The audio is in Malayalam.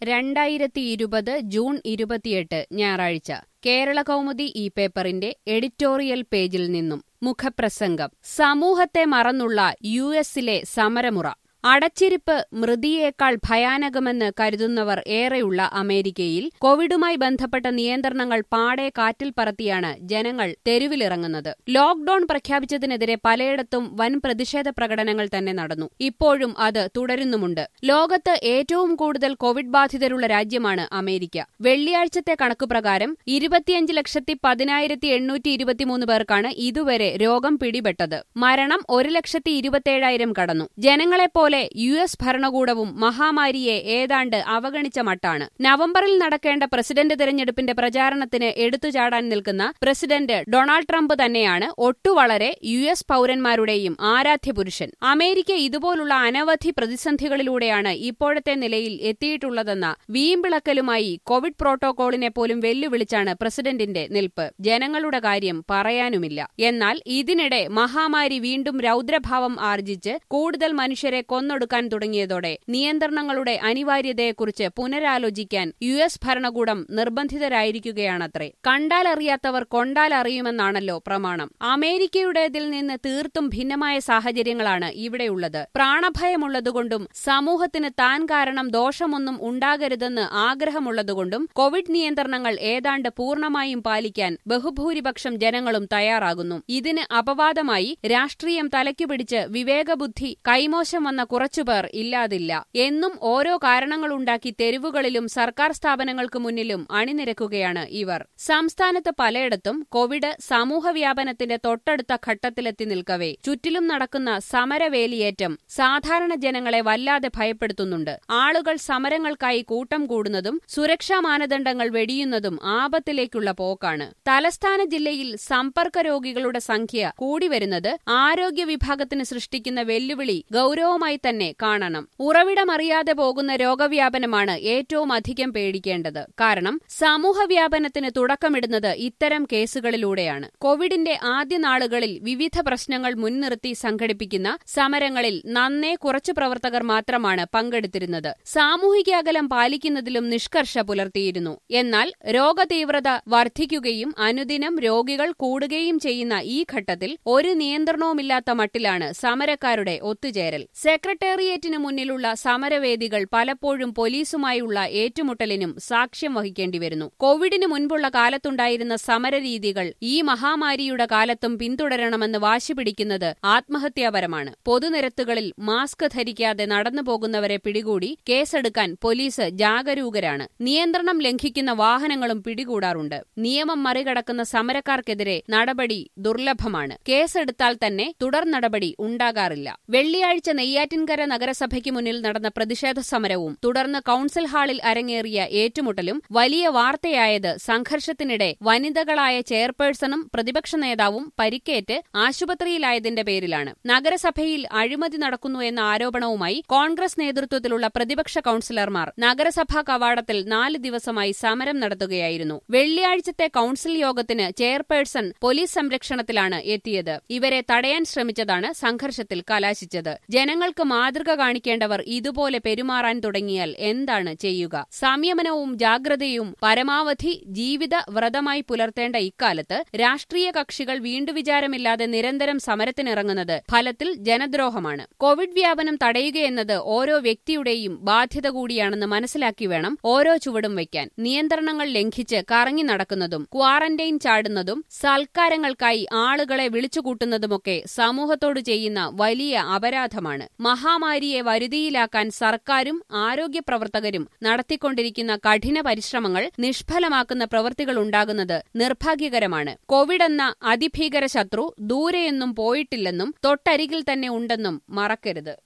രണ്ടായിരത്തി ഇരുപത് ജൂൺ ഇരുപത്തിയെട്ട് ഞായറാഴ്ച കേരള കൗമുദി ഈ പേപ്പറിന്റെ എഡിറ്റോറിയൽ പേജിൽ നിന്നും മുഖപ്രസംഗം സമൂഹത്തെ മറന്നുള്ള യു എസിലെ സമരമുറ അടച്ചിരിപ്പ് മൃതിയേക്കാൾ ഭയാനകമെന്ന് കരുതുന്നവർ ഏറെയുള്ള അമേരിക്കയിൽ കോവിഡുമായി ബന്ധപ്പെട്ട നിയന്ത്രണങ്ങൾ പാടെ കാറ്റിൽ പറത്തിയാണ് ജനങ്ങൾ തെരുവിലിറങ്ങുന്നത് ലോക്ഡൌൺ പ്രഖ്യാപിച്ചതിനെതിരെ പലയിടത്തും വൻ പ്രതിഷേധ പ്രകടനങ്ങൾ തന്നെ നടന്നു ഇപ്പോഴും അത് തുടരുന്നുമുണ്ട് ലോകത്ത് ഏറ്റവും കൂടുതൽ കോവിഡ് ബാധിതരുള്ള രാജ്യമാണ് അമേരിക്ക വെള്ളിയാഴ്ചത്തെ കണക്കുപ്രകാരം ഇരുപത്തിയഞ്ച് ലക്ഷത്തി പതിനായിരത്തി എണ്ണൂറ്റി ഇരുപത്തിമൂന്ന് പേർക്കാണ് ഇതുവരെ രോഗം പിടിപെട്ടത് മരണം ഒരു ലക്ഷത്തി ഇരുപത്തിയേഴായിരം കടന്നു ജനങ്ങളെപ്പോലെ യു എസ് ഭരണകൂടവും മഹാമാരിയെ ഏതാണ്ട് അവഗണിച്ച മട്ടാണ് നവംബറിൽ നടക്കേണ്ട പ്രസിഡന്റ് തെരഞ്ഞെടുപ്പിന്റെ പ്രചാരണത്തിന് എടുത്തുചാടാൻ നിൽക്കുന്ന പ്രസിഡന്റ് ഡൊണാൾഡ് ട്രംപ് തന്നെയാണ് ഒട്ടുവളരെ യു എസ് പൌരന്മാരുടെയും ആരാധ്യ പുരുഷൻ അമേരിക്ക ഇതുപോലുള്ള അനവധി പ്രതിസന്ധികളിലൂടെയാണ് ഇപ്പോഴത്തെ നിലയിൽ എത്തിയിട്ടുള്ളതെന്ന വീമ്പിളക്കലുമായി കോവിഡ് പ്രോട്ടോകോളിനെ പോലും വെല്ലുവിളിച്ചാണ് പ്രസിഡന്റിന്റെ നിൽപ്പ് ജനങ്ങളുടെ കാര്യം പറയാനുമില്ല എന്നാൽ ഇതിനിടെ മഹാമാരി വീണ്ടും രൗദ്രഭാവം ആർജിച്ച് കൂടുതൽ മനുഷ്യരെ കൊന്നൊടുക്കാൻ തുടങ്ങിയതോടെ നിയന്ത്രണങ്ങളുടെ അനിവാര്യതയെക്കുറിച്ച് പുനരാലോചിക്കാൻ യു എസ് ഭരണകൂടം നിർബന്ധിതരായിരിക്കുകയാണത്രേ കണ്ടാലറിയാത്തവർ കൊണ്ടാലറിയുമെന്നാണല്ലോ പ്രമാണം അമേരിക്കയുടേതിൽ നിന്ന് തീർത്തും ഭിന്നമായ സാഹചര്യങ്ങളാണ് ഇവിടെയുള്ളത് പ്രാണഭയമുള്ളതുകൊണ്ടും സമൂഹത്തിന് താൻ കാരണം ദോഷമൊന്നും ഉണ്ടാകരുതെന്ന് ആഗ്രഹമുള്ളതുകൊണ്ടും കോവിഡ് നിയന്ത്രണങ്ങൾ ഏതാണ്ട് പൂർണ്ണമായും പാലിക്കാൻ ബഹുഭൂരിപക്ഷം ജനങ്ങളും തയ്യാറാകുന്നു ഇതിന് അപവാദമായി രാഷ്ട്രീയം തലയ്ക്കുപിടിച്ച് വിവേകബുദ്ധി കൈമോശം വന്ന കുറച്ചുപേർ ഇല്ലാതില്ല എന്നും ഓരോ കാരണങ്ങളുണ്ടാക്കി തെരുവുകളിലും സർക്കാർ സ്ഥാപനങ്ങൾക്ക് മുന്നിലും അണിനിരക്കുകയാണ് ഇവർ സംസ്ഥാനത്ത് പലയിടത്തും കോവിഡ് സമൂഹവ്യാപനത്തിന്റെ തൊട്ടടുത്ത ഘട്ടത്തിലെത്തി നിൽക്കവേ ചുറ്റിലും നടക്കുന്ന സമരവേലിയേറ്റം സാധാരണ ജനങ്ങളെ വല്ലാതെ ഭയപ്പെടുത്തുന്നുണ്ട് ആളുകൾ സമരങ്ങൾക്കായി കൂട്ടം കൂടുന്നതും സുരക്ഷാ മാനദണ്ഡങ്ങൾ വെടിയുന്നതും ആപത്തിലേക്കുള്ള പോക്കാണ് തലസ്ഥാന ജില്ലയിൽ സമ്പർക്ക രോഗികളുടെ സംഖ്യ കൂടിവരുന്നത് ആരോഗ്യ വിഭാഗത്തിന് സൃഷ്ടിക്കുന്ന വെല്ലുവിളി ഗൌരവമായി തന്നെ കാണണം ഉറവിടമറിയാതെ പോകുന്ന രോഗവ്യാപനമാണ് ഏറ്റവും അധികം പേടിക്കേണ്ടത് കാരണം സമൂഹവ്യാപനത്തിന് തുടക്കമിടുന്നത് ഇത്തരം കേസുകളിലൂടെയാണ് കോവിഡിന്റെ ആദ്യ നാളുകളിൽ വിവിധ പ്രശ്നങ്ങൾ മുൻനിർത്തി സംഘടിപ്പിക്കുന്ന സമരങ്ങളിൽ നന്നേ കുറച്ചു പ്രവർത്തകർ മാത്രമാണ് പങ്കെടുത്തിരുന്നത് സാമൂഹിക അകലം പാലിക്കുന്നതിലും നിഷ്കർഷ പുലർത്തിയിരുന്നു എന്നാൽ രോഗതീവ്രത വർദ്ധിക്കുകയും അനുദിനം രോഗികൾ കൂടുകയും ചെയ്യുന്ന ഈ ഘട്ടത്തിൽ ഒരു നിയന്ത്രണവുമില്ലാത്ത മട്ടിലാണ് സമരക്കാരുടെ ഒത്തുചേരൽ സെക്രട്ടേറിയറ്റിന് മുന്നിലുള്ള സമരവേദികൾ പലപ്പോഴും പോലീസുമായുള്ള ഏറ്റുമുട്ടലിനും സാക്ഷ്യം വഹിക്കേണ്ടി വരുന്നു കോവിഡിന് മുൻപുള്ള കാലത്തുണ്ടായിരുന്ന സമരരീതികൾ ഈ മഹാമാരിയുടെ കാലത്തും പിന്തുടരണമെന്ന് വാശി പിടിക്കുന്നത് ആത്മഹത്യാപരമാണ് പൊതുനിരത്തുകളിൽ മാസ്ക് ധരിക്കാതെ നടന്നു പോകുന്നവരെ പിടികൂടി കേസെടുക്കാൻ പോലീസ് ജാഗരൂകരാണ് നിയന്ത്രണം ലംഘിക്കുന്ന വാഹനങ്ങളും പിടികൂടാറുണ്ട് നിയമം മറികടക്കുന്ന സമരക്കാർക്കെതിരെ നടപടി ദുർലഭമാണ് കേസെടുത്താൽ തന്നെ തുടർ നടപടി ഉണ്ടാകാറില്ല വെള്ളിയാഴ്ച നെയ്യാറ്റിൻകര നഗരസഭയ്ക്ക് മുന്നിൽ നടന്ന പ്രതിഷേധ സമരവും തുടർന്ന് കൌൺസിൽ ഹാളിൽ അരങ്ങേറിയ ഏറ്റുമുട്ടലും വലിയ വാർത്തയായത് സംഘർഷത്തിനിടെ വനിതകളായ ചെയർപേഴ്സണും പ്രതിപക്ഷ നേതാവും പരിക്കേറ്റ് ആശുപത്രിയിലായതിന്റെ പേരിലാണ് നഗരസഭയിൽ അഴിമതി നടക്കുന്നു എന്ന ആരോപണവുമായി കോൺഗ്രസ് നേതൃത്വത്തിലുള്ള പ്രതിപക്ഷ കൌൺസിലർമാർ നഗരസഭാ കവാടത്തിൽ നാല് ദിവസമായി സമരം നടത്തുകയായിരുന്നു വെള്ളിയാഴ്ചത്തെ കൌൺസിൽ യോഗത്തിന് ചെയർപേഴ്സൺ പോലീസ് സംരക്ഷണത്തിലാണ് എത്തിയത് ഇവരെ തടയാൻ ശ്രമിച്ചതാണ് സംഘർഷത്തിൽ കലാശിച്ചത് ജനങ്ങൾക്ക് മാതൃക കാണിക്കേണ്ടവർ ഇതുപോലെ പെരുമാറാൻ തുടങ്ങിയാൽ എന്താണ് ചെയ്യുക സംയമനവും ജാഗ്രതയും പരമാവധി ജീവിത വ്രതമായി പുലർത്തേണ്ട ഇക്കാലത്ത് രാഷ്ട്രീയ കക്ഷികൾ വീണ്ടുവിചാരമില്ലാതെ നിരന്തരം സമരത്തിനിറങ്ങുന്നത് ഫലത്തിൽ ജനദ്രോഹമാണ് കോവിഡ് വ്യാപനം തടയുകയെന്നത് ഓരോ വ്യക്തിയുടെയും ബാധ്യത കൂടിയാണെന്ന് മനസ്സിലാക്കി വേണം ഓരോ ചുവടും വയ്ക്കാൻ നിയന്ത്രണങ്ങൾ ലംഘിച്ച് കറങ്ങി നടക്കുന്നതും ക്വാറന്റൈൻ ചാടുന്നതും സൽക്കാരങ്ങൾക്കായി ആളുകളെ വിളിച്ചുകൂട്ടുന്നതുമൊക്കെ സമൂഹത്തോട് ചെയ്യുന്ന വലിയ അപരാധമാണ് മഹാമാരിയെ വരുതിയിലാക്കാൻ സർക്കാരും ആരോഗ്യ പ്രവർത്തകരും നടത്തിക്കൊണ്ടിരിക്കുന്ന കഠിന പരിശ്രമങ്ങൾ നിഷ്ഫലമാക്കുന്ന പ്രവൃത്തികൾ ഉണ്ടാകുന്നത് നിർഭാഗ്യകരമാണ് കോവിഡ് എന്ന അതിഭീകര ശത്രു ദൂരെയൊന്നും പോയിട്ടില്ലെന്നും തൊട്ടരികിൽ തന്നെ ഉണ്ടെന്നും മറക്കരുത്